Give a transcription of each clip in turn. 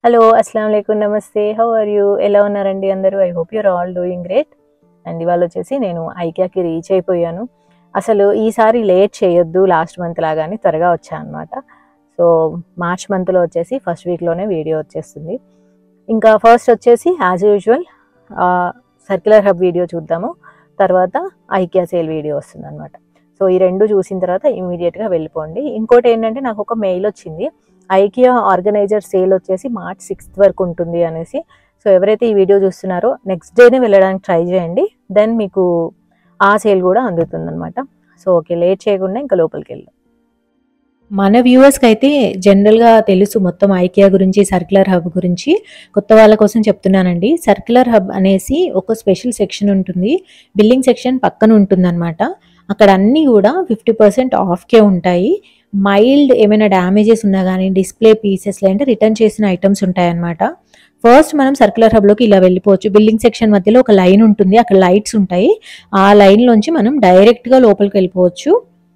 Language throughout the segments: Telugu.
హలో అస్సలం అయికు నమస్తే హౌ ఆర్ యూ ఎలా ఉన్నారండి అందరూ I hope you're all doing great and ఇవాళ వచ్చేసి నేను ఐక్యాకి రీచ్ అయిపోయాను అసలు ఈసారి లేట్ చేయొద్దు లాస్ట్ మంత్ లాగానే త్వరగా వచ్చా అనమాట సో మార్చ్ మంత్లో వచ్చేసి ఫస్ట్ వీక్లోనే వీడియో వచ్చేస్తుంది ఇంకా ఫస్ట్ వచ్చేసి as usual circular hub video చూద్దాము తర్వాత ఐకియా సేల్ వీడియో వస్తుంది అనమాట సో ఈ రెండు చూసిన తర్వాత ఇమీడియట్గా వెళ్ళిపోండి ఇంకోటి ఏంటంటే నాకు ఒక మెయిల్ వచ్చింది ఐకియా ఆర్గనైజర్ సేల్ వచ్చేసి మార్చ్ సిక్స్త్ వరకు ఉంటుంది అనేసి సో ఎవరైతే ఈ వీడియో చూస్తున్నారో నెక్స్ట్ డేనే వెళ్ళడానికి ట్రై చేయండి దెన్ మీకు ఆ సేల్ కూడా అందుతుంది అనమాట సో ఓకే లేట్ చేయకుండా ఇంకా లోపలికి వెళ్దాం మన వ్యూవర్స్కి అయితే జనరల్గా తెలుసు మొత్తం ఐకియా గురించి సర్క్యులర్ హబ్ గురించి కొత్త వాళ్ళ కోసం చెప్తున్నానండి సర్క్యులర్ హబ్ అనేసి ఒక స్పెషల్ సెక్షన్ ఉంటుంది బిల్లింగ్ సెక్షన్ పక్కన ఉంటుందన్నమాట అక్కడ అన్నీ కూడా ఫిఫ్టీ పర్సెంట్ ఆఫ్కే ఉంటాయి మైల్డ్ ఏమైనా డ్యామేజెస్ ఉన్నా కానీ డిస్ప్లే పీసెస్ లేదంటే రిటర్న్ చేసిన ఐటమ్స్ ఉంటాయన్నమాట ఫస్ట్ మనం సర్క్యులర్ హబ్లోకి ఇలా వెళ్ళిపోవచ్చు బిల్డింగ్ సెక్షన్ మధ్యలో ఒక లైన్ ఉంటుంది అక్కడ లైట్స్ ఉంటాయి ఆ లైన్లోంచి మనం డైరెక్ట్గా లోపలికి వెళ్ళిపోవచ్చు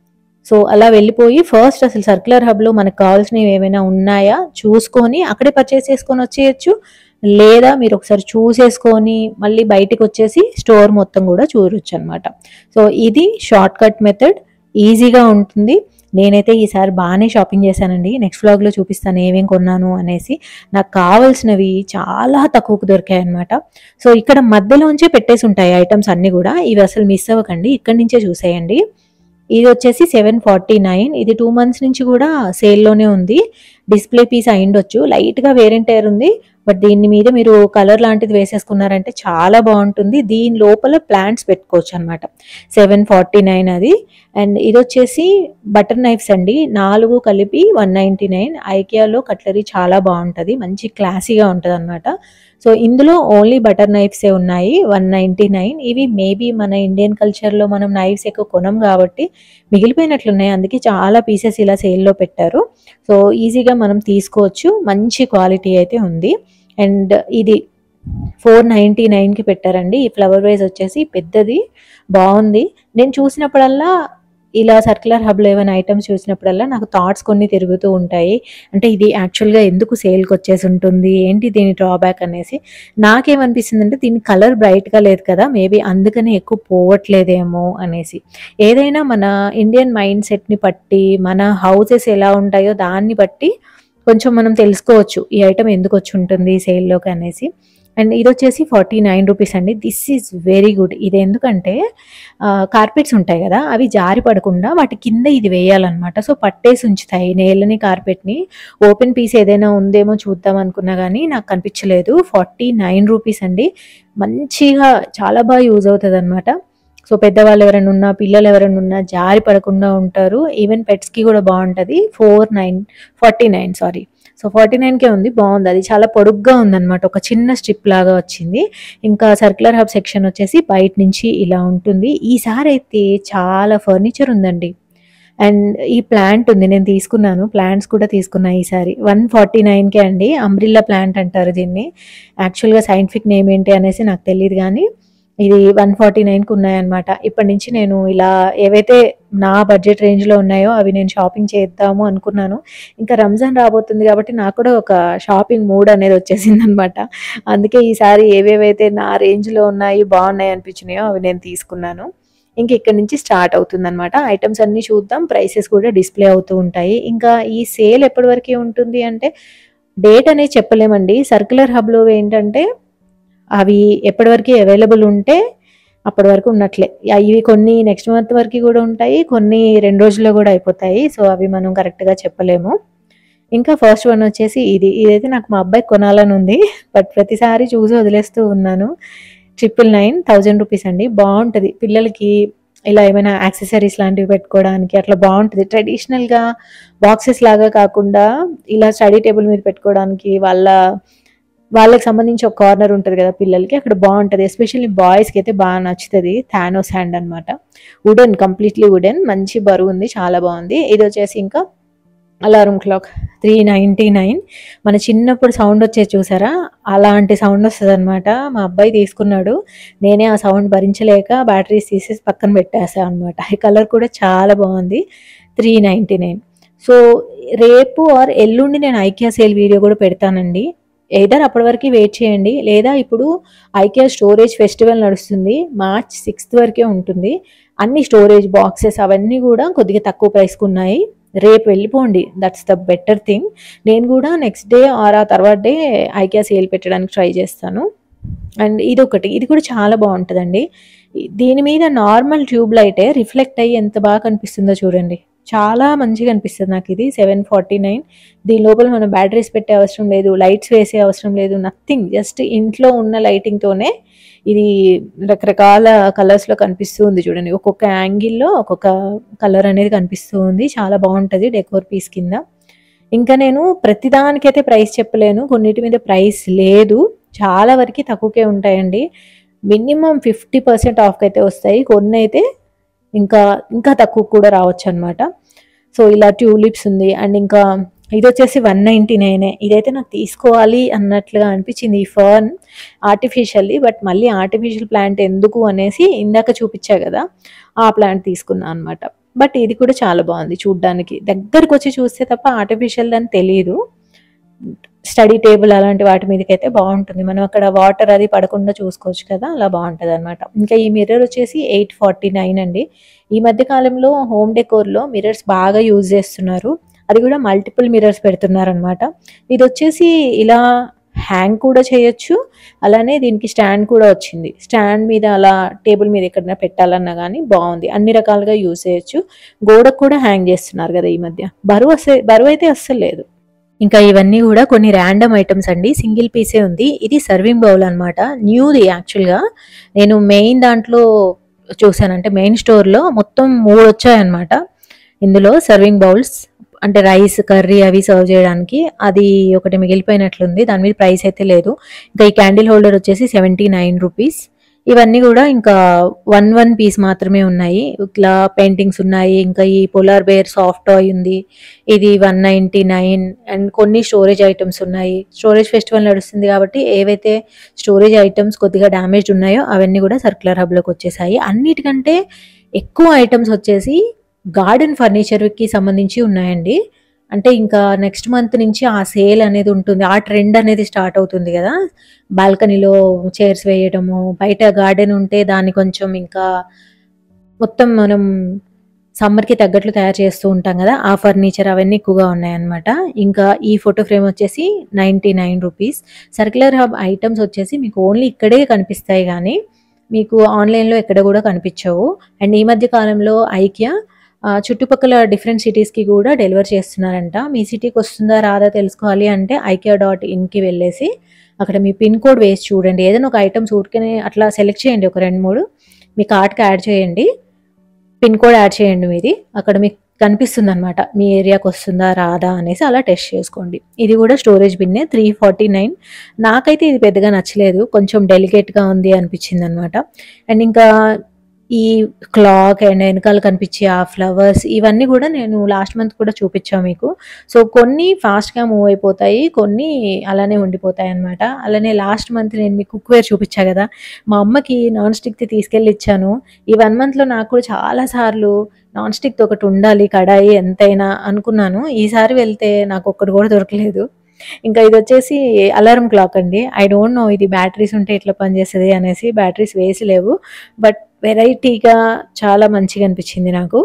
సో అలా వెళ్ళిపోయి ఫస్ట్ అసలు సర్క్యులర్ హబ్లో మనకు కావాల్సినవి ఏమైనా ఉన్నాయా చూసుకొని అక్కడే పర్చేస్ చేసుకొని వచ్చేయచ్చు లేదా మీరు ఒకసారి చూసేసుకొని మళ్ళీ బయటికి వచ్చేసి స్టోర్ మొత్తం కూడా చూడొచ్చు అనమాట సో ఇది షార్ట్ కట్ మెథడ్ ఈజీగా ఉంటుంది నేనైతే ఈసారి బాగానే షాపింగ్ చేశానండి నెక్స్ట్ వ్లాగ్లో చూపిస్తాను ఏమేం కొన్నాను అనేసి నాకు కావాల్సినవి చాలా తక్కువకు దొరికాయి అనమాట సో ఇక్కడ మధ్యలోంచే పెట్టేసి ఉంటాయి ఐటమ్స్ అన్నీ కూడా ఇవి అసలు మిస్ అవ్వకండి ఇక్కడి నుంచే చూసేయండి ఇది వచ్చేసి సెవెన్ ఫార్టీ నైన్ ఇది టూ మంత్స్ నుంచి కూడా సేల్లోనే ఉంది డిస్ప్లే పీస్ అయిండొచ్చు లైట్గా వేరెంట్ ఎయిర్ ఉంది బట్ దీని మీద మీరు కలర్ లాంటిది వేసేసుకున్నారంటే చాలా బాగుంటుంది దీని లోపల ప్లాంట్స్ పెట్టుకోవచ్చు అనమాట సెవెన్ ఫార్టీ నైన్ అది అండ్ ఇది వచ్చేసి బటర్ నైఫ్స్ అండి నాలుగు కలిపి వన్ నైంటీ నైన్ ఐకియాలో కట్లరీ చాలా బాగుంటుంది మంచి క్లాసీగా ఉంటుంది అనమాట సో ఇందులో ఓన్లీ బటర్ నైఫ్సే ఉన్నాయి వన్ నైంటీ నైన్ ఇవి మేబీ మన ఇండియన్ కల్చర్లో మనం నైఫ్స్ ఎక్కువ కొనం కాబట్టి మిగిలిపోయినట్లున్నాయి అందుకే చాలా పీసెస్ ఇలా సేల్లో పెట్టారు సో ఈజీగా మనం తీసుకోవచ్చు మంచి క్వాలిటీ అయితే ఉంది అండ్ ఇది ఫోర్ నైంటీ నైన్కి పెట్టారండి ఈ ఫ్లవర్ వైజ్ వచ్చేసి పెద్దది బాగుంది నేను చూసినప్పుడల్లా ఇలా సర్క్యులర్ హబ్లో ఏమైనా ఐటమ్స్ చూసినప్పుడల్లా నాకు థాట్స్ కొన్ని తిరుగుతూ ఉంటాయి అంటే ఇది యాక్చువల్గా ఎందుకు సేల్కి వచ్చేసి ఉంటుంది ఏంటి దీని డ్రాబ్యాక్ అనేసి నాకేమనిపిస్తుంది అంటే దీని కలర్ బ్రైట్గా లేదు కదా మేబీ అందుకని ఎక్కువ పోవట్లేదేమో అనేసి ఏదైనా మన ఇండియన్ మైండ్ సెట్ని బట్టి మన హౌసెస్ ఎలా ఉంటాయో దాన్ని బట్టి కొంచెం మనం తెలుసుకోవచ్చు ఈ ఐటమ్ ఎందుకు వచ్చి ఉంటుంది సేల్లోకి అనేసి అండ్ ఇది వచ్చేసి ఫార్టీ నైన్ రూపీస్ అండి దిస్ ఈజ్ వెరీ గుడ్ ఇది ఎందుకంటే కార్పెట్స్ ఉంటాయి కదా అవి జారి పడకుండా వాటి కింద ఇది వేయాలన్నమాట సో పట్టేసి ఉంచుతాయి నేలని కార్పెట్ని ఓపెన్ పీస్ ఏదైనా ఉందేమో చూద్దాం అనుకున్నా కానీ నాకు కనిపించలేదు ఫార్టీ నైన్ రూపీస్ అండి మంచిగా చాలా బాగా యూజ్ అవుతుంది అనమాట సో పెద్దవాళ్ళు ఎవరైనా ఉన్నా పిల్లలు ఎవరైనా ఉన్నా జారి పడకుండా ఉంటారు ఈవెన్ పెట్స్కి కూడా బాగుంటుంది four nine forty nine sorry so forty నైన్కే ఉంది బాగుంది అది చాలా పొడుగ్గా ఉందన్నమాట ఒక చిన్న స్ట్రిప్ లాగా వచ్చింది ఇంకా సర్క్యులర్ హబ్ సెక్షన్ వచ్చేసి బయట నుంచి ఇలా ఉంటుంది ఈసారి అయితే చాలా ఫర్నిచర్ ఉందండి అండ్ ఈ ప్లాంట్ ఉంది నేను తీసుకున్నాను ప్లాంట్స్ కూడా తీసుకున్నా ఈసారి వన్ ఫార్టీ నైన్కే అండి అంబ్రిల్లా ప్లాంట్ అంటారు దీన్ని యాక్చువల్గా సైంటిఫిక్ నేమ్ ఏంటి అనేసి నాకు తెలియదు కానీ ఇది వన్ ఫార్టీ నైన్కి ఉన్నాయన్నమాట ఇప్పటి నుంచి నేను ఇలా ఏవైతే నా బడ్జెట్ రేంజ్లో ఉన్నాయో అవి నేను షాపింగ్ చేద్దాము అనుకున్నాను ఇంకా రంజాన్ రాబోతుంది కాబట్టి నాకు కూడా ఒక షాపింగ్ మూడ్ అనేది వచ్చేసింది అనమాట అందుకే ఈసారి ఏవేవైతే నా రేంజ్లో ఉన్నాయి బాగున్నాయి అనిపించినాయో అవి నేను తీసుకున్నాను ఇంక ఇక్కడ నుంచి స్టార్ట్ అవుతుంది అనమాట ఐటమ్స్ అన్ని చూద్దాం ప్రైసెస్ కూడా డిస్ప్లే అవుతూ ఉంటాయి ఇంకా ఈ సేల్ ఎప్పటి వరకు ఉంటుంది అంటే డేట్ అనేది చెప్పలేమండి సర్క్యులర్ హబ్లో ఏంటంటే అవి ఎప్పటి వరకు అవైలబుల్ ఉంటే అప్పటి వరకు ఉన్నట్లే ఇవి కొన్ని నెక్స్ట్ మంత్ వరకు కూడా ఉంటాయి కొన్ని రెండు రోజుల్లో కూడా అయిపోతాయి సో అవి మనం కరెక్ట్గా చెప్పలేము ఇంకా ఫస్ట్ వన్ వచ్చేసి ఇది ఇదైతే నాకు మా అబ్బాయి కొనాలని ఉంది బట్ ప్రతిసారి చూసి వదిలేస్తూ ఉన్నాను ట్రిపుల్ నైన్ థౌజండ్ రూపీస్ అండి బాగుంటుంది పిల్లలకి ఇలా ఏమైనా యాక్సెసరీస్ లాంటివి పెట్టుకోవడానికి అట్లా బాగుంటుంది ట్రెడిషనల్గా బాక్సెస్ లాగా కాకుండా ఇలా స్టడీ టేబుల్ మీద పెట్టుకోవడానికి వాళ్ళ వాళ్ళకి సంబంధించి ఒక కార్నర్ ఉంటుంది కదా పిల్లలకి అక్కడ బాగుంటుంది ఎస్పెషల్లీ బాయ్స్కి అయితే బాగా నచ్చుతుంది థానోస్ హ్యాండ్ అనమాట వుడెన్ కంప్లీట్లీ వుడెన్ మంచి బరువు ఉంది చాలా బాగుంది ఇది వచ్చేసి ఇంకా alarm clock three ninety nine మన చిన్నప్పుడు సౌండ్ వచ్చేది చూసారా అలాంటి సౌండ్ వస్తుంది అనమాట మా అబ్బాయి తీసుకున్నాడు నేనే ఆ సౌండ్ భరించలేక బ్యాటరీస్ తీసేసి పక్కన పెట్టేసా అనమాట ఈ కలర్ కూడా చాలా బాగుంది త్రీ నైంటీ నైన్ సో రేపు ఆర్ ఎల్లుండి నేను ఐకియా సేల్ వీడియో కూడా పెడతానండి ఎయిదర్ అప్పటి వరకు వెయిట్ చేయండి లేదా ఇప్పుడు ఐకియా స్టోరేజ్ ఫెస్టివల్ నడుస్తుంది మార్చ్ సిక్స్త్ వరకే ఉంటుంది అన్ని స్టోరేజ్ బాక్సెస్ అవన్నీ కూడా కొద్దిగా తక్కువ ప్రైస్కి ఉన్నాయి రేపు వెళ్ళిపోండి దట్స్ ద బెటర్ థింగ్ నేను కూడా నెక్స్ట్ డే ఆర్ ఆ తర్వాత డే ఐకియా సేల్ పెట్టడానికి ట్రై చేస్తాను అండ్ ఇది ఒకటి ఇది కూడా చాలా బాగుంటుందండి దీని మీద నార్మల్ ట్యూబ్ లైటే రిఫ్లెక్ట్ అయ్యి ఎంత బాగా కనిపిస్తుందో చూడండి చాలా మంచిగా అనిపిస్తుంది నాకు ఇది సెవెన్ ఫార్టీ నైన్ దీని లోపల మనం బ్యాటరీస్ పెట్టే అవసరం లేదు లైట్స్ వేసే అవసరం లేదు నథింగ్ జస్ట్ ఇంట్లో ఉన్న లైటింగ్తోనే ఇది రకరకాల కలర్స్లో కనిపిస్తూ ఉంది చూడండి ఒక్కొక్క యాంగిల్లో ఒక్కొక్క కలర్ అనేది కనిపిస్తూ ఉంది చాలా బాగుంటుంది డెకోర్ పీస్ కింద ఇంకా నేను ప్రతిదానికైతే ప్రైస్ చెప్పలేను కొన్నిటి మీద ప్రైస్ లేదు చాలా వరకు తక్కువకే ఉంటాయండి మినిమం ఫిఫ్టీ పర్సెంట్ ఆఫ్కి అయితే వస్తాయి కొన్ని అయితే ఇంకా ఇంకా తక్కువ కూడా రావచ్చు అనమాట సో ఇలా ట్యూలిప్స్ ఉంది అండ్ ఇంకా ఇది వచ్చేసి వన్ నైంటీ నైనే ఇదైతే నాకు తీసుకోవాలి అన్నట్లుగా అనిపించింది ఈ ఫర్న్ ఆర్టిఫిషియల్లీ బట్ మళ్ళీ ఆర్టిఫిషియల్ ప్లాంట్ ఎందుకు అనేసి ఇందాక చూపించా కదా ఆ ప్లాంట్ తీసుకున్నాను అనమాట బట్ ఇది కూడా చాలా బాగుంది చూడ్డానికి దగ్గరకు వచ్చి చూస్తే తప్ప ఆర్టిఫిషియల్ అని తెలియదు స్టడీ టేబుల్ అలాంటి వాటి మీదకి అయితే బాగుంటుంది మనం అక్కడ వాటర్ అది పడకుండా చూసుకోవచ్చు కదా అలా బాగుంటుంది అనమాట ఇంకా ఈ మిర్రర్ వచ్చేసి ఎయిట్ ఫార్టీ నైన్ అండి ఈ మధ్య కాలంలో హోమ్ డెకోర్లో మిర్రర్స్ బాగా యూజ్ చేస్తున్నారు అది కూడా మల్టిపుల్ మిర్రర్స్ పెడుతున్నారు అనమాట ఇది వచ్చేసి ఇలా హ్యాంగ్ కూడా చేయొచ్చు అలానే దీనికి స్టాండ్ కూడా వచ్చింది స్టాండ్ మీద అలా టేబుల్ మీద ఎక్కడైనా పెట్టాలన్నా కానీ బాగుంది అన్ని రకాలుగా యూజ్ చేయొచ్చు గోడకు కూడా హ్యాంగ్ చేస్తున్నారు కదా ఈ మధ్య బరువు అసలు బరువు అయితే అస్సలు లేదు ఇంకా ఇవన్నీ కూడా కొన్ని ర్యాండమ్ ఐటమ్స్ అండి సింగిల్ పీసే ఉంది ఇది సర్వింగ్ బౌల్ అనమాట న్యూది యాక్చువల్గా నేను మెయిన్ దాంట్లో చూసానంటే మెయిన్ స్టోర్లో మొత్తం మూడు వచ్చాయన్నమాట ఇందులో సర్వింగ్ బౌల్స్ అంటే రైస్ కర్రీ అవి సర్వ్ చేయడానికి అది ఒకటి మిగిలిపోయినట్లుంది దాని మీద ప్రైస్ అయితే లేదు ఇంకా ఈ క్యాండిల్ హోల్డర్ వచ్చేసి సెవెంటీ నైన్ రూపీస్ ఇవన్నీ కూడా ఇంకా వన్ వన్ పీస్ మాత్రమే ఉన్నాయి ఇట్లా పెయింటింగ్స్ ఉన్నాయి ఇంకా ఈ పోలార్ బేర్ సాఫ్ట్ టాయ్ ఉంది ఇది వన్ నైంటీ నైన్ అండ్ కొన్ని స్టోరేజ్ ఐటమ్స్ ఉన్నాయి స్టోరేజ్ ఫెస్టివల్ నడుస్తుంది కాబట్టి ఏవైతే స్టోరేజ్ ఐటమ్స్ కొద్దిగా డ్యామేజ్డ్ ఉన్నాయో అవన్నీ కూడా సర్క్యులర్ హబ్లోకి వచ్చేసాయి అన్నిటికంటే ఎక్కువ ఐటమ్స్ వచ్చేసి గార్డెన్ ఫర్నిచర్కి సంబంధించి ఉన్నాయండి అంటే ఇంకా నెక్స్ట్ మంత్ నుంచి ఆ సేల్ అనేది ఉంటుంది ఆ ట్రెండ్ అనేది స్టార్ట్ అవుతుంది కదా బాల్కనీలో చైర్స్ వేయడము బయట గార్డెన్ ఉంటే దాన్ని కొంచెం ఇంకా మొత్తం మనం సమ్మర్కి తగ్గట్లు తయారు చేస్తూ ఉంటాం కదా ఆ ఫర్నిచర్ అవన్నీ ఎక్కువగా ఉన్నాయన్నమాట ఇంకా ఈ ఫోటో ఫ్రేమ్ వచ్చేసి ninety nine rupees circular hub items వచ్చేసి మీకు ఓన్లీ ఇక్కడే కనిపిస్తాయి కానీ మీకు ఆన్లైన్లో ఎక్కడ కూడా కనిపించవు అండ్ ఈ మధ్య కాలంలో ఐకియా ఆ, చుట్టుపక్కల డిఫరెంట్ సిటీస్కి కూడా డెలివర్ చేస్తున్నారంట మీ సిటీకి వస్తుందా రాదా తెలుసుకోవాలి అంటే ఐకియా డాట్ ఇన్కి వెళ్ళేసి అక్కడ మీ పిన్ కోడ్ వేసి చూడండి ఏదైనా ఒక ఐటమ్స్ ఊరికనే అట్లా సెలెక్ట్ చేయండి ఒక రెండు మూడు మీ కార్ట్కి యాడ్ చేయండి పిన్ కోడ్ యాడ్ చేయండి మీది అక్కడ మీకు కనిపిస్తుంది అనమాట మీ ఏరియాకి వస్తుందా రాదా అనేసి అలా టెస్ట్ చేసుకోండి ఇది కూడా స్టోరేజ్ బిన్నే త్రీ ఫార్టీ నైన్ నాకైతే ఇది పెద్దగా నచ్చలేదు కొంచెం డెలికేట్గా ఉంది అనిపించింది అనమాట అండ్ ఇంకా ఈ క్లాక్ అండ్ వెనకాల కనిపించే ఆ ఫ్లవర్స్ ఇవన్నీ కూడా నేను లాస్ట్ మంత్ కూడా చూపించాను మీకు సో కొన్ని ఫాస్ట్గా మూవ్ అయిపోతాయి కొన్ని అలానే ఉండిపోతాయి అనమాట అలానే లాస్ట్ మంత్ నేను మీకు కుక్వేర్ చూపించా కదా మా అమ్మకి నాన్ స్టిక్ది తీసుకెళ్ళి ఇచ్చాను ఈ వన్ మంత్లో నాకు కూడా చాలా సార్లు నాన్ స్టిక్ ఒకటి ఉండాలి కడాయి ఎంతైనా అనుకున్నాను ఈసారి వెళ్తే నాకు ఒక్కటి కూడా దొరకలేదు ఇంకా ఇది వచ్చేసి అలారం క్లాక్ అండి ఐ డోంట్ నో ఇది బ్యాటరీస్ ఉంటే ఎట్లా పనిచేస్తుంది అనేసి బ్యాటరీస్ వేసి లేవు బట్ వెరైటీగా చాలా మంచిగా అనిపించింది నాకు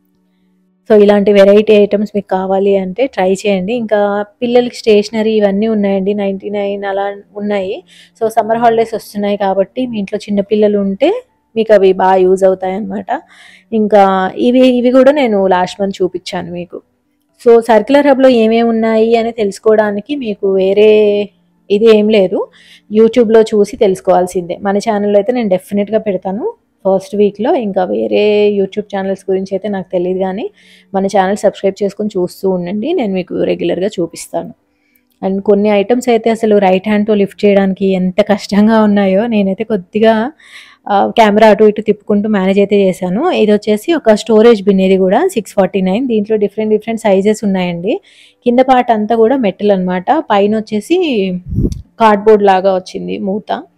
సో ఇలాంటి వెరైటీ ఐటమ్స్ మీకు కావాలి అంటే ట్రై చేయండి ఇంకా పిల్లలకి స్టేషనరీ ఇవన్నీ ఉన్నాయండి నైంటీ నైన్ అలా ఉన్నాయి సో సమ్మర్ హాలిడేస్ వస్తున్నాయి కాబట్టి మీ ఇంట్లో చిన్న పిల్లలు ఉంటే మీకు అవి బాగా యూజ్ అవుతాయి అన్నమాట ఇంకా ఇవి ఇవి కూడా నేను లాస్ట్ మంత్ చూపించాను మీకు సో సర్క్యులర్ హబ్లో ఏమేమి ఉన్నాయి అని తెలుసుకోవడానికి మీకు వేరే ఇది ఏం లేదు యూట్యూబ్లో చూసి తెలుసుకోవాల్సిందే మన ఛానల్లో అయితే నేను డెఫినెట్గా పెడతాను ఫస్ట్ వీక్లో ఇంకా వేరే యూట్యూబ్ ఛానల్స్ గురించి అయితే నాకు తెలియదు కానీ మన ఛానల్ సబ్స్క్రైబ్ చేసుకొని చూస్తూ ఉండండి నేను మీకు రెగ్యులర్గా చూపిస్తాను అండ్ కొన్ని ఐటమ్స్ అయితే అసలు రైట్ హ్యాండ్తో లిఫ్ట్ చేయడానికి ఎంత కష్టంగా ఉన్నాయో నేనైతే కొద్దిగా కెమెరా అటు ఇటు తిప్పుకుంటూ మేనేజ్ అయితే చేశాను ఇది వచ్చేసి ఒక స్టోరేజ్ బిన్ ఇది కూడా సిక్స్ ఫార్టీ నైన్ దీంట్లో డిఫరెంట్ డిఫరెంట్ సైజెస్ ఉన్నాయండి కింద పార్ట్ అంతా కూడా మెటల్ అనమాట పైన వచ్చేసి కార్డ్బోర్డ్ లాగా వచ్చింది మూత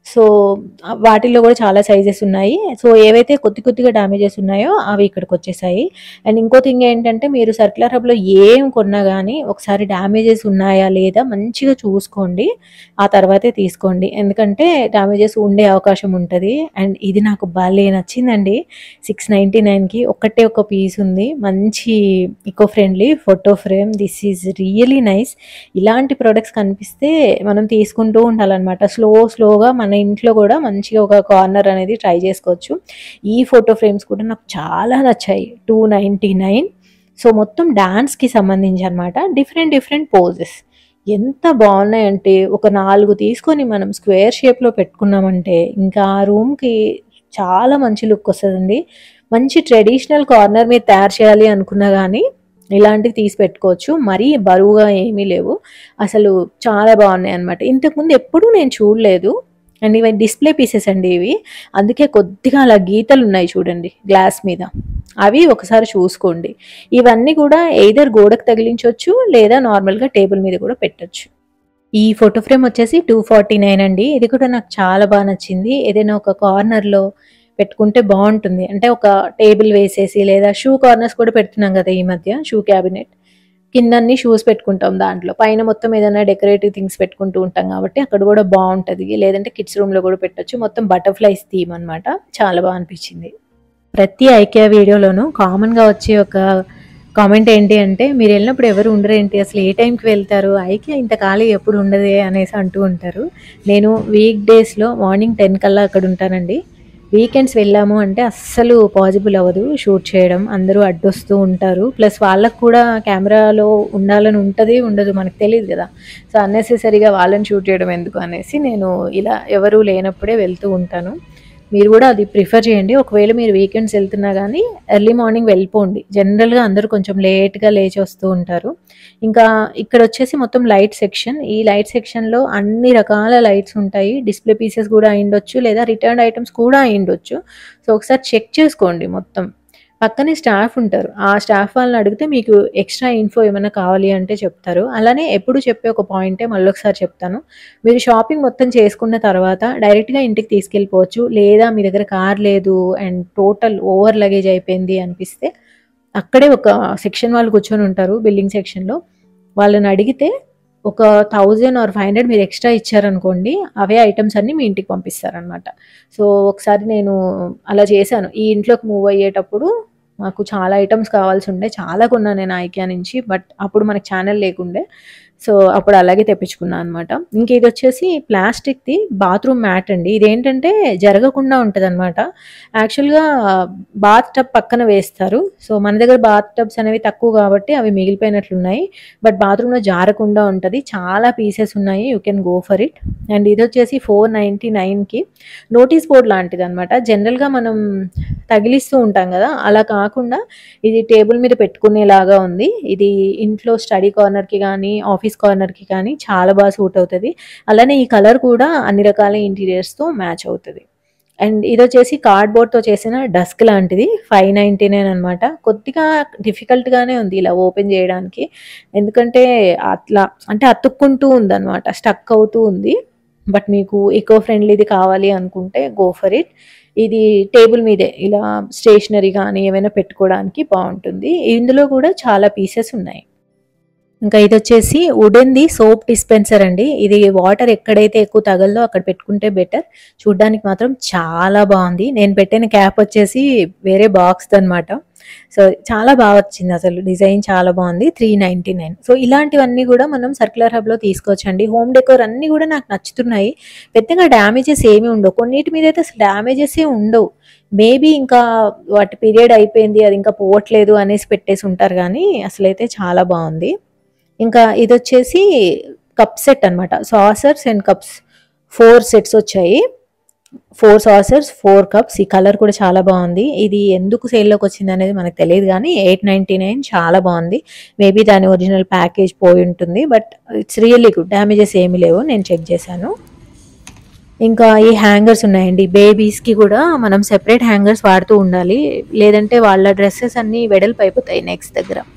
సో వాటిల్లో కూడా చాలా సైజెస్ ఉన్నాయి సో ఏవైతే కొద్ది కొద్దిగా డ్యామేజెస్ ఉన్నాయో అవి ఇక్కడికి వచ్చేసాయి అండ్ ఇంకో థింగ్ ఏంటంటే మీరు సర్క్యులర్ హబ్లో ఏం కొన్నా కానీ ఒకసారి డ్యామేజెస్ ఉన్నాయా లేదా మంచిగా చూసుకోండి ఆ తర్వాతే తీసుకోండి ఎందుకంటే డ్యామేజెస్ ఉండే అవకాశం ఉంటుంది అండ్ ఇది నాకు భలే నచ్చిందండి సిక్స్ నైంటీ నైన్కి ఒక్కటే ఒక పీస్ ఉంది మంచి eco friendly photo frame this is really nice ఇలాంటి ప్రొడక్ట్స్ కనిపిస్తే మనం తీసుకుంటూ ఉండాలన్నమాట స్లో స్లోగా మన ఇంట్లో కూడా మంచిగా ఒక కార్నర్ అనేది ట్రై చేసుకోవచ్చు ఈ ఫోటో ఫ్రేమ్స్ కూడా నాకు చాలా నచ్చాయి టూ నైంటీ నైన్ సో మొత్తం డాన్స్కి సంబంధించి అనమాట డిఫరెంట్ డిఫరెంట్ పోజెస్ ఎంత బాగున్నాయంటే ఒక నాలుగు తీసుకొని మనం స్క్వేర్ షేప్లో పెట్టుకున్నామంటే ఇంకా ఆ రూమ్కి చాలా మంచి లుక్ వస్తుందండి మంచి ట్రెడిషనల్ కార్నర్ మీరు తయారు చేయాలి అనుకున్నా కానీ ఇలాంటివి తీసి పెట్టుకోవచ్చు మరీ బరువుగా ఏమీ లేవు అసలు చాలా బాగున్నాయి అనమాట ఇంతకుముందు ఎప్పుడూ నేను చూడలేదు అండ్ ఇవి డిస్ప్లే పీసెస్ అండి ఇవి అందుకే కొద్దిగా అలా గీతలు ఉన్నాయి చూడండి గ్లాస్ మీద అవి ఒకసారి చూసుకోండి ఇవన్నీ కూడా ఎయిదర్ గోడకు తగిలించవచ్చు లేదా నార్మల్గా టేబుల్ మీద కూడా పెట్టొచ్చు ఈ ఫోటో ఫ్రేమ్ వచ్చేసి టూ ఫార్టీ నైన్ అండి ఇది కూడా నాకు చాలా బాగా నచ్చింది ఏదైనా ఒక కార్నర్లో పెట్టుకుంటే బాగుంటుంది అంటే ఒక టేబుల్ వేసేసి లేదా షూ కార్నర్స్ కూడా పెడుతున్నాం కదా ఈ మధ్య షూ క్యాబినెట్ కింద అన్ని షూస్ పెట్టుకుంటాం దాంట్లో పైన మొత్తం ఏదైనా డెకరేటివ్ థింగ్స్ పెట్టుకుంటూ ఉంటాం కాబట్టి అక్కడ కూడా బాగుంటుంది లేదంటే కిడ్స్ రూమ్లో కూడా పెట్టొచ్చు మొత్తం బటర్ఫ్లైస్ థీమ్ అనమాట చాలా బాగా అనిపించింది ప్రతి ఐకియా వీడియోలోనూ కామన్గా వచ్చే ఒక కామెంట్ ఏంటి అంటే మీరు వెళ్ళినప్పుడు ఎవరు ఉండరు ఏంటి అసలు ఏ టైంకి వెళ్తారు ఐకియా ఇంత ఖాళీ ఎప్పుడు ఉండదే అనేసి అంటూ ఉంటారు నేను వీక్ డేస్లో మార్నింగ్ టెన్ కల్లా అక్కడ ఉంటానండి వీకెండ్స్ వెళ్ళాము అంటే అస్సలు పాసిబుల్ అవ్వదు షూట్ చేయడం అందరూ అడ్డొస్తూ ఉంటారు ప్లస్ వాళ్ళకు కూడా కెమెరాలో ఉండాలని ఉంటుంది ఉండదు మనకు తెలియదు కదా సో అన్నెసెసరీగా వాళ్ళని షూట్ చేయడం ఎందుకు అనేసి నేను ఇలా ఎవరు లేనప్పుడే వెళ్తూ ఉంటాను మీరు కూడా అది ప్రిఫర్ చేయండి ఒకవేళ మీరు వీకెండ్స్ వెళ్తున్నా కానీ ఎర్లీ మార్నింగ్ వెళ్ళిపోండి జనరల్గా అందరూ కొంచెం లేట్గా లేచి వస్తూ ఉంటారు ఇంకా ఇక్కడ వచ్చేసి మొత్తం లైట్ సెక్షన్ ఈ లైట్ సెక్షన్లో అన్ని రకాల లైట్స్ ఉంటాయి డిస్ప్లే పీసెస్ కూడా అయిండొచ్చు లేదా రిటర్న్ ఐటమ్స్ కూడా అయిండొచ్చు సో ఒకసారి చెక్ చేసుకోండి మొత్తం పక్కనే స్టాఫ్ ఉంటారు ఆ స్టాఫ్ వాళ్ళని అడిగితే మీకు ఎక్స్ట్రా ఇన్ఫో ఏమైనా కావాలి అంటే చెప్తారు అలానే ఎప్పుడు చెప్పే ఒక పాయింటే మళ్ళీ ఒకసారి చెప్తాను మీరు షాపింగ్ మొత్తం చేసుకున్న తర్వాత డైరెక్ట్గా ఇంటికి తీసుకెళ్ళిపోవచ్చు లేదా మీ దగ్గర కార్ లేదు అండ్ టోటల్ ఓవర్ లగేజ్ అయిపోయింది అనిపిస్తే అక్కడే ఒక సెక్షన్ వాళ్ళు కూర్చొని ఉంటారు బిల్డింగ్ సెక్షన్లో వాళ్ళని అడిగితే ఒక థౌజండ్ ఆర్ ఫైవ్ హండ్రెడ్ మీరు ఎక్స్ట్రా ఇచ్చారనుకోండి అవే ఐటమ్స్ అన్నీ మీ ఇంటికి పంపిస్తారనమాట సో ఒకసారి నేను అలా చేశాను ఈ ఇంట్లోకి మూవ్ అయ్యేటప్పుడు మాకు చాలా ఐటమ్స్ కావాల్సి ఉండే చాలా కొన్నాను నేను ఐకియా నుంచి బట్ అప్పుడు మనకి ఛానల్ లేకుండే సో అప్పుడు అలాగే తెప్పించుకున్నాను అనమాట ఇంక ఇది వచ్చేసి ప్లాస్టిక్ది బాత్రూమ్ మ్యాట్ అండి ఇదేంటంటే జరగకుండా ఉంటుంది అనమాట యాక్చువల్గా బాత్ టబ్ పక్కన వేస్తారు సో మన దగ్గర బాత్ టబ్స్ అనేవి తక్కువ కాబట్టి అవి మిగిలిపోయినట్లున్నాయి బట్ బాత్రూంలో జారకుండా ఉంటుంది చాలా పీసెస్ ఉన్నాయి you can go for it and ఇది వచ్చేసి ఫోర్ నైంటీ నైన్కి నోటీస్ బోర్డ్ లాంటిది అనమాట జనరల్గా మనం తగిలిస్తూ ఉంటాం కదా అలా కాకుండా ఇది టేబుల్ మీద పెట్టుకునేలాగా ఉంది ఇది ఇంట్లో స్టడీ కార్నర్కి కానీ ఆఫీస్ కార్నర్కి కానీ చాలా బాగా సూట్ అవుతుంది అలానే ఈ కలర్ కూడా అన్ని రకాల ఇంటీరియర్స్తో మ్యాచ్ అవుతుంది అండ్ ఇది వచ్చేసి కార్డ్బోర్డ్తో చేసిన డస్క్ లాంటిది ఫైవ్ నైంటీ నైన్ అనమాట కొద్దిగా డిఫికల్ట్గానే ఉంది ఇలా ఓపెన్ చేయడానికి ఎందుకంటే అట్లా అంటే అతుక్కుంటూ ఉంది అనమాట స్టక్ అవుతూ ఉంది బట్ మీకు ఎకో ఫ్రెండ్లీది కావాలి అనుకుంటే గో ఫర్ ఇట్ ఇది టేబుల్ మీదే ఇలా స్టేషనరీ కానీ ఏమైనా పెట్టుకోవడానికి బాగుంటుంది ఇందులో కూడా చాలా పీసెస్ ఉన్నాయి ఇంకా ఇది వచ్చేసి వుడెన్ది సోప్ డిస్పెన్సర్ అండి ఇది వాటర్ ఎక్కడైతే ఎక్కువ తగలదో అక్కడ పెట్టుకుంటే బెటర్ చూడ్డానికి మాత్రం చాలా బాగుంది నేను పెట్టిన క్యాప్ వచ్చేసి వేరే బాక్స్ అనమాట సో చాలా బాగా వచ్చింది అసలు డిజైన్ చాలా బాగుంది త్రీ నైంటీ నైన్ సో ఇలాంటివన్నీ కూడా మనం సర్క్యులర్ హబ్లో తీసుకోవచ్చండి హోమ్ డెకోర్ అన్నీ కూడా నాకు నచ్చుతున్నాయి పెద్దగా డ్యామేజెస్ ఏమీ ఉండవు కొన్నిటి మీద అయితే అసలు డ్యామేజెస్ ఉండవు మేబీ ఇంకా వాటి పీరియడ్ అయిపోయింది అది ఇంకా పోవట్లేదు అనేసి పెట్టేసి ఉంటారు కానీ అసలైతే చాలా బాగుంది ఇంకా ఇది వచ్చేసి కప్ సెట్ అనమాట saucers and cups four sets వచ్చాయి ఫోర్ సాసర్స్ ఫోర్ కప్స్ ఈ కలర్ కూడా చాలా బాగుంది ఇది ఎందుకు సేల్లోకి వచ్చింది అనేది మనకు తెలియదు కానీ ఎయిట్ నైంటీ నైన్ చాలా బాగుంది మేబీ దాని ఒరిజినల్ ప్యాకేజ్ పోయి ఉంటుంది but it's really good damages ఏమీ లేవు నేను చెక్ చేశాను ఇంకా ఈ హ్యాంగర్స్ ఉన్నాయండి బేబీస్కి కూడా మనం సెపరేట్ హ్యాంగర్స్ వాడుతూ ఉండాలి లేదంటే వాళ్ళ డ్రెస్సెస్ అన్నీ వెడల్పు అయిపోతాయి నెక్స్ట్ దగ్గర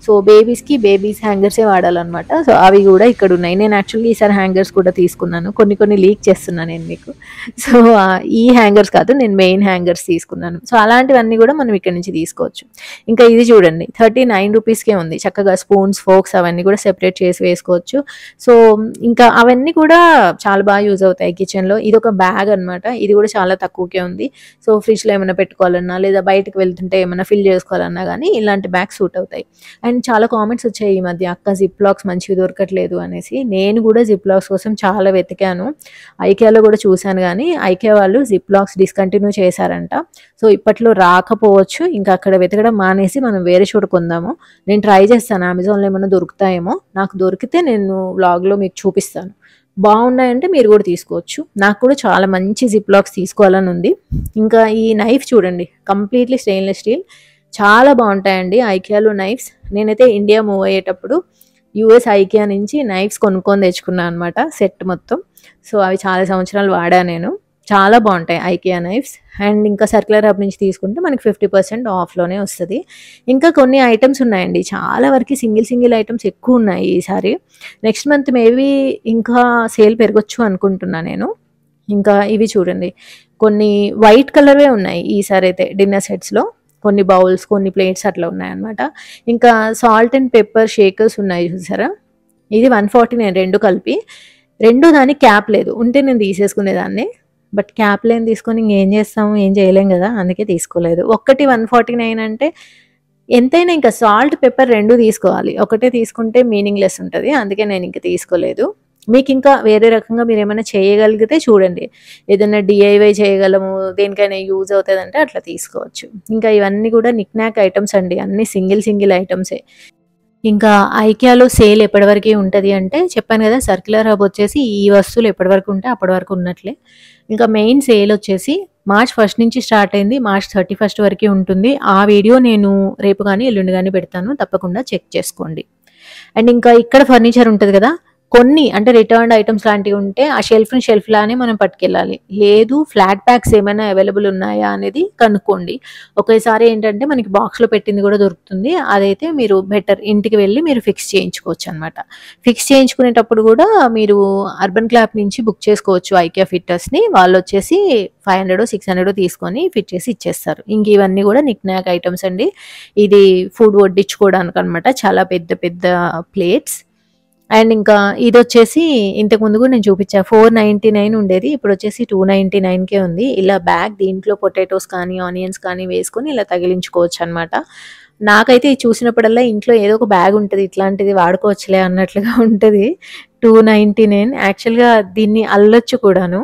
సో బేబీస్కి బేబీస్ హ్యాంగర్సే వాడాలన్నమాట సో అవి కూడా ఇక్కడ ఉన్నాయి నేను యాక్చువల్లీ ఈసారి హ్యాంగర్స్ కూడా తీసుకున్నాను కొన్ని కొన్ని లీక్ చేస్తున్నాను నేను మీకు సో ఆ, ఈ హ్యాంగర్స్ కాదు నేను మెయిన్ హ్యాంగర్స్ తీసుకున్నాను సో అలాంటివన్నీ కూడా మనం ఇక్కడ నుంచి తీసుకోవచ్చు ఇంకా ఇది చూడండి థర్టీ నైన్ రూపీస్కే ఉంది చక్కగా స్పూన్స్ ఫోక్స్ అవన్నీ కూడా సెపరేట్ చేసి వేసుకోవచ్చు సో ఇంకా అవన్నీ కూడా చాలా బాగా యూజ్ అవుతాయి కిచెన్లో ఇది ఒక బ్యాగ్ అన్నమాట ఇది కూడా చాలా తక్కువకే ఉంది సో ఫ్రిడ్జ్లో ఏమైనా పెట్టుకోవాలన్నా లేదా బయటకు వెళ్తుంటే ఏమైనా ఫిల్ చేసుకోవాలన్నా కానీ ఇలాంటి బ్యాగ్స్ సూట్ అవుతాయి అండ్ చాలా కామెంట్స్ వచ్చాయి ఈ మధ్య అక్క జిప్ లాక్స్ మంచివి దొరకట్లేదు అనేసి నేను కూడా జిప్ లాక్స్ కోసం చాలా వెతికాను ఐకియాలో కూడా చూశాను కానీ ఐకియా వాళ్ళు జిప్ లాక్స్ డిస్కంటిన్యూ చేశారంట సో ఇప్పట్లో రాకపోవచ్చు ఇంకా అక్కడ వెతకడం మానేసి మనం వేరే చోట కొందాము నేను ట్రై చేస్తాను అమెజాన్లో ఏమైనా దొరుకుతాయేమో నాకు దొరికితే నేను వ్లాగ్లో మీకు చూపిస్తాను బాగున్నాయంటే మీరు కూడా తీసుకోవచ్చు నాకు కూడా చాలా మంచి జిప్ లాక్స్ తీసుకోవాలని ఉంది ఇంకా ఈ నైఫ్ చూడండి కంప్లీట్లీ స్టెయిన్లెస్ స్టీల్ చాలా బాగుంటాయండి ఐకియాలో నైఫ్స్ నేనైతే ఇండియా మూవ్ అయ్యేటప్పుడు యూఎస్ ఐకియా నుంచి నైఫ్స్ కొనుక్కొని తెచ్చుకున్నాను అనమాట సెట్ మొత్తం సో అవి చాలా సంవత్సరాలు వాడా నేను చాలా బాగుంటాయి ఐకియా నైఫ్స్ అండ్ ఇంకా సర్క్యులర్ హబ్ నుంచి తీసుకుంటే మనకి ఫిఫ్టీ పర్సెంట్ ఆఫ్లోనే వస్తుంది ఇంకా కొన్ని ఐటమ్స్ ఉన్నాయండి చాలా వరకు సింగిల్ సింగిల్ ఐటమ్స్ ఎక్కువ ఉన్నాయి ఈసారి నెక్స్ట్ మంత్ మేబీ ఇంకా సేల్ పెరగచ్చు అనుకుంటున్నా నేను ఇంకా ఇవి చూడండి కొన్ని వైట్ కలర్వే ఉన్నాయి ఈసారి అయితే డిన్నర్ సెట్స్లో కొన్ని బౌల్స్ కొన్ని ప్లేట్స్ అట్లా ఉన్నాయన్నమాట ఇంకా సాల్ట్ అండ్ పెప్పర్ షేకర్స్ ఉన్నాయి చూసారా ఇది వన్ ఫార్టీ నైన్ రెండు కలిపి రెండు దానికి క్యాప్ లేదు ఉంటే నేను తీసేసుకునేదాన్ని బట్ క్యాప్ లేని తీసుకొని ఇంకేం చేస్తాము ఏం చేయలేం కదా అందుకే తీసుకోలేదు ఒక్కటి వన్ ఫార్టీ నైన్ అంటే ఎంతైనా ఇంకా సాల్ట్ పెప్పర్ రెండు తీసుకోవాలి ఒకటే తీసుకుంటే మీనింగ్లెస్ ఉంటుంది అందుకే నేను ఇంకా తీసుకోలేదు మీకు ఇంకా వేరే రకంగా మీరు ఏమైనా చేయగలిగితే చూడండి ఏదైనా డిఐవై చేయగలము దేనికైనా యూజ్ అవుతుంది అంటే అట్లా తీసుకోవచ్చు ఇంకా ఇవన్నీ కూడా నిక్నాక్ ఐటమ్స్ అండి అన్ని సింగిల్ సింగిల్ ఐటమ్సే ఇంకా ఐకియాలో సేల్ ఎప్పటి వరకు ఉంటుంది అంటే చెప్పాను కదా సర్క్యులర్ హబ్ వచ్చేసి ఈ వస్తువులు ఎప్పటి వరకు ఉంటే అప్పటి వరకు ఉన్నట్లే ఇంకా మెయిన్ సేల్ వచ్చేసి మార్చ్ ఫస్ట్ నుంచి స్టార్ట్ అయింది మార్చ్ థర్టీ ఫస్ట్ వరకు ఉంటుంది ఆ వీడియో నేను రేపు కానీ ఎల్లుండి కానీ పెడతాను తప్పకుండా చెక్ చేసుకోండి అండ్ ఇంకా ఇక్కడ ఫర్నిచర్ ఉంటుంది కదా కొన్ని అంటే రిటర్న్డ్ ఐటమ్స్ లాంటివి ఉంటే ఆ షెల్ఫ్ ని షెల్ఫ్ లానే మనం పట్టుకెళ్ళాలి లేదు ఫ్లాట్ ప్యాక్స్ ఏమైనా అవైలబుల్ ఉన్నాయా అనేది కనుక్కోండి ఒకేసారి ఏంటంటే మనకి బాక్స్ లో పెట్టింది కూడా దొరుకుతుంది అదైతే మీరు బెటర్ ఇంటికి వెళ్ళి మీరు ఫిక్స్ చేయించుకోవచ్చు అనమాట ఫిక్స్ చేయించుకునేటప్పుడు కూడా మీరు అర్బన్ క్లాప్ నుంచి బుక్ చేసుకోవచ్చు ఐకియా ఫిట్టర్స్ ని వాళ్ళు వచ్చేసి ఫైవ్ హండ్రెడ్ సిక్స్ హండ్రెడ్ తీసుకొని ఫిట్ చేసి ఇచ్చేస్తారు ఇంక ఇవన్నీ కూడా నిక్ నాక్ ఐటమ్స్ అండి ఇది ఫుడ్ వడ్డించుకోవడానికి అనమాట చాలా పెద్ద పెద్ద ప్లేట్స్ అండ్ ఇంకా ఇది వచ్చేసి ఇంతకు ముందు కూడా నేను చూపించా ఫోర్ నైంటీ నైన్ ఉండేది ఇప్పుడు వచ్చేసి టూ నైంటీ నైన్కే ఉంది ఇలా బ్యాగ్ దీంట్లో పొటాటోస్ కానీ ఆనియన్స్ కానీ వేసుకొని ఇలా తగిలించుకోవచ్చు అనమాట నాకైతే ఇది చూసినప్పుడల్లా ఇంట్లో ఏదో ఒక బ్యాగ్ ఉంటుంది ఇట్లాంటిది వాడుకోవచ్చులే అన్నట్లుగా ఉంటుంది టూ నైంటీ నైన్ యాక్చువల్గా దీన్ని అల్లొచ్చు కూడాను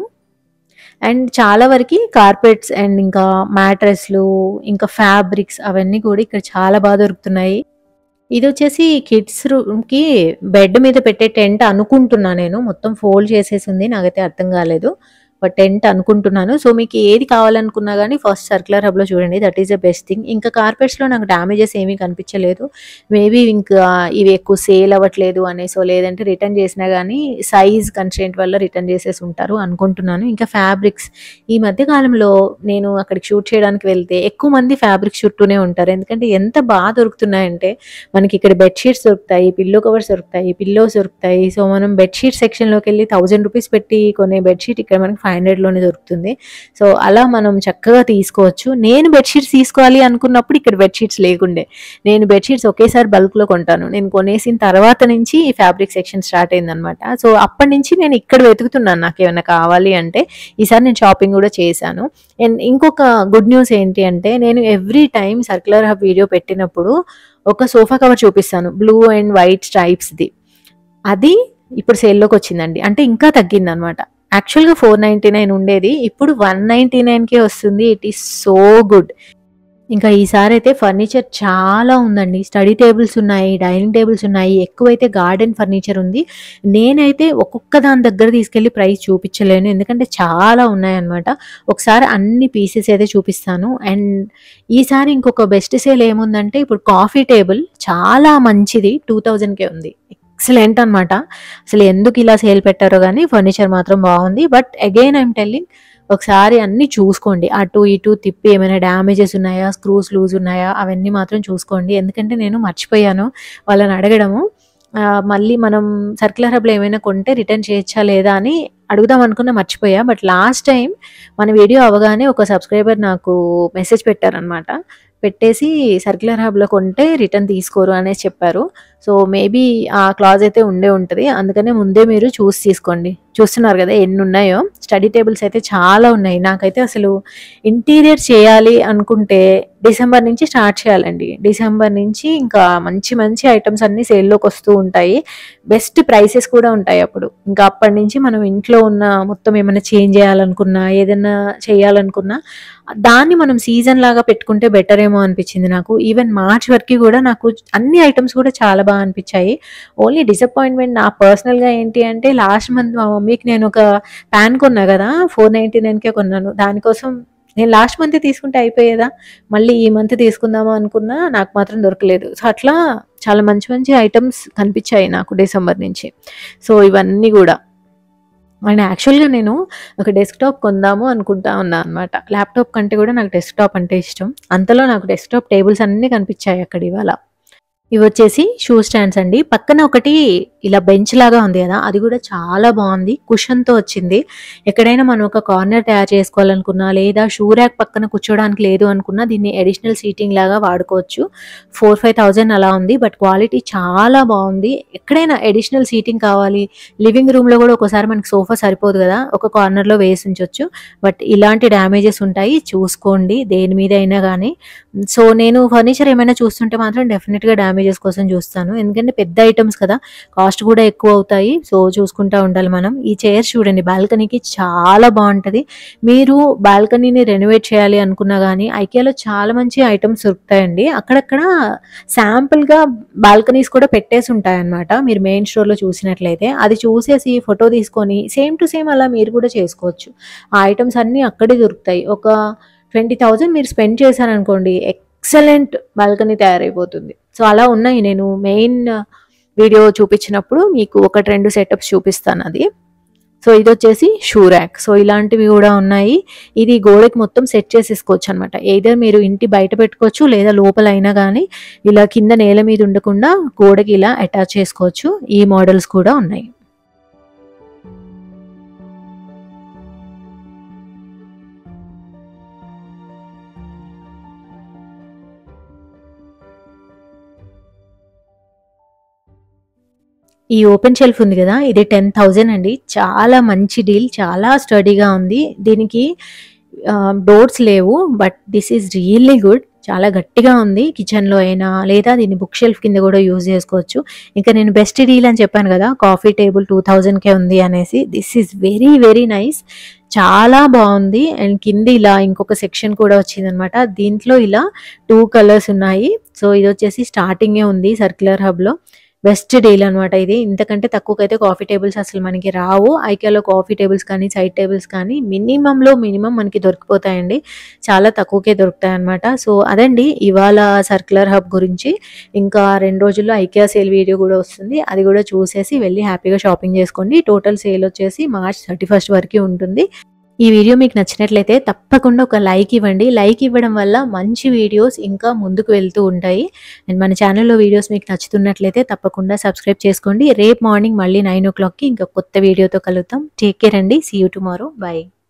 అండ్ చాలా వరకు కార్పెట్స్ అండ్ ఇంకా మ్యాట్రెస్లు ఇంకా ఫ్యాబ్రిక్స్ అవన్నీ కూడా ఇక్కడ చాలా బాగా దొరుకుతున్నాయి ఇది వచ్చేసి కిడ్స్ రూమ్కి బెడ్ మీద పెట్టే టెంట్ అనుకుంటున్నా నేను మొత్తం ఫోల్డ్ చేసేసి ఉంది నాకైతే అర్థం కాలేదు బట్ టెంట్ అనుకుంటున్నాను సో మీకు ఏది కావాలనుకున్నా కానీ ఫస్ట్ సర్క్యులర్ హబ్లో చూడండి that is the best thing ఇంకా కార్పెట్స్లో నాకు డ్యామేజెస్ ఏమీ కనిపించలేదు మేబీ ఇంకా ఇవి ఎక్కువ సేల్ అవ్వట్లేదు అనేసో లేదంటే రిటర్న్ చేసినా కానీ సైజ్ కన్స్టెంట్ వల్ల రిటర్న్ చేసేసి ఉంటారు అనుకుంటున్నాను ఇంకా ఫ్యాబ్రిక్స్ ఈ మధ్య కాలంలో నేను అక్కడికి షూట్ చేయడానికి వెళ్తే ఎక్కువ మంది ఫ్యాబ్రిక్ చుట్టూనే ఉంటారు ఎందుకంటే ఎంత బాగా దొరుకుతున్నాయంటే మనకి ఇక్కడ బెడ్షీట్స్ దొరుకుతాయి పిల్లో కవర్స్ దొరుకుతాయి పిల్లోస్ దొరుకుతాయి సో మనం బెడ్షీట్ సెక్షన్లోకి వెళ్ళి థౌజండ్ రూపీస్ పెట్టి కొనే బెడ్షీట్ ఇక్కడ మనకి ఫైవ్ హండ్రెడ్లోనే దొరుకుతుంది సో అలా మనం చక్కగా తీసుకోవచ్చు నేను బెడ్షీట్స్ తీసుకోవాలి అనుకున్నప్పుడు ఇక్కడ బెడ్షీట్స్ లేకుండే నేను బెడ్షీట్స్ ఒకేసారి బల్క్లో కొంటాను నేను కొనేసిన తర్వాత నుంచి ఈ ఫ్యాబ్రిక్ సెక్షన్ స్టార్ట్ అయిందనమాట సో అప్పటి నుంచి నేను ఇక్కడ వెతుకుతున్నాను నాకు ఏమైనా కావాలి అంటే ఈసారి నేను షాపింగ్ కూడా చేశాను అండ్ ఇంకొక గుడ్ న్యూస్ ఏంటి అంటే నేను every time circular hub video పెట్టినప్పుడు ఒక సోఫా కవర్ చూపిస్తాను బ్లూ అండ్ వైట్ స్ట్రైప్స్ది అది ఇప్పుడు సేల్లోకి వచ్చిందండి అంటే ఇంకా తగ్గింది అనమాట యాక్చువల్గా ఫోర్ నైంటీ నైన్ ఉండేది ఇప్పుడు వన్ నైంటీ నైన్కే వస్తుంది ఇట్ ఈస్ సో గుడ్ ఇంకా ఈసారి అయితే ఫర్నిచర్ చాలా ఉందండి స్టడీ టేబుల్స్ ఉన్నాయి డైనింగ్ టేబుల్స్ ఉన్నాయి ఎక్కువైతే గార్డెన్ ఫర్నిచర్ ఉంది నేనైతే ఒక్కొక్క దాని దగ్గర తీసుకెళ్ళి ప్రైస్ చూపించలేను ఎందుకంటే చాలా ఉన్నాయన్నమాట ఒకసారి అన్ని పీసెస్ అయితే చూపిస్తాను అండ్ ఈసారి ఇంకొక బెస్ట్ సేల్ ఏముందంటే ఇప్పుడు కాఫీ టేబుల్ చాలా మంచిది టూ థౌజండ్కే ఉంది ఎక్సలెంట్ అనమాట అసలు ఎందుకు ఇలా సేల్ పెట్టారో కానీ ఫర్నిచర్ మాత్రం బాగుంది బట్ అగైన్ ఐమ్ టెల్లింగ్ ఒకసారి అన్నీ చూసుకోండి అటు ఇటు తిప్పి ఏమైనా డ్యామేజెస్ ఉన్నాయా స్క్రూస్ లూజ్ ఉన్నాయా అవన్నీ మాత్రం చూసుకోండి ఎందుకంటే నేను మర్చిపోయాను వాళ్ళని అడగడము ఆ, మళ్ళీ మనం సర్క్యులర్ హబ్లో ఏమైనా కొంటే రిటర్న్ చేయొచ్చా లేదా అని అడుగుదాం అనుకున్న మర్చిపోయా బట్ లాస్ట్ టైం మన వీడియో అవగానే ఒక సబ్స్క్రైబర్ నాకు మెసేజ్ పెట్టారనమాట పెట్టేసి సర్క్యులర్ హబ్లో కొంటే రిటర్న్ తీసుకోరు అనేసి చెప్పారు సో మేబీ ఆ క్లాజ్ అయితే ఉండే ఉంటుంది అందుకనే ముందే మీరు చూసి తీసుకోండి చూస్తున్నారు కదా ఎన్ని ఉన్నాయో స్టడీ టేబుల్స్ అయితే చాలా ఉన్నాయి నాకైతే అసలు ఇంటీరియర్ చేయాలి అనుకుంటే డిసెంబర్ నుంచి స్టార్ట్ చేయాలండి డిసెంబర్ నుంచి ఇంకా మంచి మంచి ఐటమ్స్ అన్ని సేల్లోకి వస్తూ ఉంటాయి బెస్ట్ ప్రైసెస్ కూడా ఉంటాయి అప్పుడు ఇంకా అప్పటి నుంచి మనం ఇంట్లో ఉన్న మొత్తం ఏమైనా చేంజ్ చేయాలనుకున్నా ఏదైనా చేయాలనుకున్నా దాన్ని మనం సీజన్ లాగా పెట్టుకుంటే బెటర్ ఏమో అనిపించింది నాకు ఈవెన్ మార్చ్ వరకు కూడా నాకు అన్ని ఐటమ్స్ కూడా చాలా బాగా అనిపించాయి ఓన్లీ డిసప్పాయింట్మెంట్ నా పర్సనల్గా ఏంటి అంటే లాస్ట్ మంత్ మా మమ్మీకి నేను ఒక ప్యాన్ కొన్నా కదా ఫోర్ నైంటీ నైన్కే కొన్నాను దానికోసం నేను లాస్ట్ మంత్ తీసుకుంటే అయిపోయేదా మళ్ళీ ఈ మంత్ తీసుకుందామా అనుకున్నా నాకు మాత్రం దొరకలేదు సో అట్లా చాలా మంచి మంచి ఐటమ్స్ కనిపించాయి నాకు డిసెంబర్ నుంచి సో ఇవన్నీ కూడా అండ్ యాక్చువల్గా నేను ఒక డెస్క్టాప్ కొందాము అనుకుంటా ఉన్నా అనమాట ల్యాప్టాప్ కంటే కూడా నాకు డెస్క్టాప్ అంటే ఇష్టం అంతలో నాకు డెస్క్టాప్ టేబుల్స్ అన్నీ కనిపించాయి అక్కడ ఇవాళ ఇవి వచ్చేసి షూ స్టాండ్స్ అండి పక్కన ఒకటి ఇలా బెంచ్ లాగా ఉంది కదా అది కూడా చాలా బాగుంది కుషన్తో వచ్చింది ఎక్కడైనా మనం ఒక కార్నర్ తయారు చేసుకోవాలనుకున్నా లేదా షూ ర్యాక్ పక్కన కూర్చోడానికి లేదు అనుకున్నా దీన్ని అడిషనల్ సీటింగ్ లాగా వాడుకోవచ్చు ఫోర్ ఫైవ్ థౌజండ్ అలా ఉంది బట్ క్వాలిటీ చాలా బాగుంది ఎక్కడైనా అడిషనల్ సీటింగ్ కావాలి లివింగ్ రూమ్లో కూడా ఒకసారి మనకి సోఫా సరిపోదు కదా ఒక కార్నర్లో వేసి ఉంచొచ్చు బట్ ఇలాంటి డ్యామేజెస్ ఉంటాయి చూసుకోండి దేని మీద అయినా కానీ సో నేను ఫర్నిచర్ ఏమైనా చూస్తుంటే మాత్రం డెఫినెట్గా డ్యామేజెస్ కోసం చూస్తాను ఎందుకంటే పెద్ద ఐటమ్స్ కదా కాస్ట్ కూడా ఎక్కువ అవుతాయి సో చూసుకుంటా ఉండాలి మనం ఈ చైర్స్ చూడండి బాల్కనీకి చాలా బాగుంటుంది మీరు బాల్కనీని రెనోవేట్ చేయాలి అనుకున్నా కానీ ఐకియాలో చాలా మంచి ఐటమ్స్ దొరుకుతాయండి అక్కడక్కడ శాంపుల్గా బాల్కనీస్ కూడా పెట్టేసి ఉంటాయన్నమాట మీరు మెయిన్ స్టోర్లో చూసినట్లయితే అది చూసేసి ఫోటో తీసుకొని సేమ్ టు సేమ్ అలా మీరు కూడా చేసుకోవచ్చు ఆ ఐటమ్స్ అన్నీ అక్కడే దొరుకుతాయి ఒక ట్వంటీ థౌజండ్ మీరు స్పెండ్ చేశారనుకోండి ఎక్సలెంట్ బాల్కనీ తయారైపోతుంది సో అలా ఉన్నాయి నేను మెయిన్ వీడియో చూపించినప్పుడు మీకు ఒకటి రెండు సెటప్స్ చూపిస్తాను అది సో ఇది వచ్చేసి షూ ర్యాక్ సో ఇలాంటివి కూడా ఉన్నాయి ఇది గోడకి మొత్తం సెట్ చేసేసుకోవచ్చు అనమాట ఏదర్ మీరు ఇంటి బయట పెట్టుకోవచ్చు లేదా లోపల అయినా కానీ ఇలా కింద నేల మీద ఉండకుండా గోడకి ఇలా అటాచ్ చేసుకోవచ్చు ఈ మోడల్స్ కూడా ఉన్నాయి ఈ ఓపెన్ షెల్ఫ్ ఉంది కదా ఇది టెన్ థౌజండ్ అండి చాలా మంచి డీల్ చాలా స్టడీగా ఉంది దీనికి డోర్స్ లేవు but this is really good చాలా గట్టిగా ఉంది కిచెన్లో అయినా లేదా దీన్ని బుక్ షెల్ఫ్ కింద కూడా యూజ్ చేసుకోవచ్చు ఇంకా నేను బెస్ట్ డీల్ అని చెప్పాను కదా కాఫీ టేబుల్ టూ థౌజండ్కే ఉంది అనేసి this is very very nice చాలా బాగుంది అండ్ కింద ఇలా ఇంకొక సెక్షన్ కూడా వచ్చింది అనమాట దీంట్లో ఇలా టూ కలర్స్ ఉన్నాయి సో ఇది వచ్చేసి స్టార్టింగే ఉంది సర్క్యులర్ హబ్లో బెస్ట్ డీల్ అనమాట ఇది ఇంతకంటే తక్కువకైతే కాఫీ టేబుల్స్ అసలు మనకి రావు ఐకేలో కాఫీ టేబుల్స్ కానీ సైడ్ టేబుల్స్ కానీ మినిమంలో మినిమం మనకి దొరికిపోతాయండి చాలా తక్కువకే దొరుకుతాయి అనమాట సో అదండి ఇవాళ సర్క్యులర్ హబ్ గురించి ఇంకా రెండు రోజుల్లో ఐకియా సేల్ వీడియో కూడా వస్తుంది అది కూడా చూసేసి వెళ్ళి హ్యాపీగా షాపింగ్ చేసుకోండి టోటల్ సేల్ వచ్చేసి మార్చ్ థర్టీ ఫస్ట్ వరకు ఉంటుంది ఈ వీడియో మీకు నచ్చినట్లయితే తప్పకుండా ఒక లైక్ ఇవ్వండి లైక్ ఇవ్వడం వల్ల మంచి వీడియోస్ ఇంకా ముందుకు వెళ్తూ ఉంటాయి అండ్ మన ఛానల్లో వీడియోస్ మీకు నచ్చుతున్నట్లయితే తప్పకుండా సబ్స్క్రైబ్ చేసుకోండి రేపు మార్నింగ్ మళ్ళీ నైన్ ఓ క్లాక్కి ఇంకా కొత్త వీడియోతో కలుద్దాం టేక్ కేర్ అండి సీ యూ టుమారో బాయ్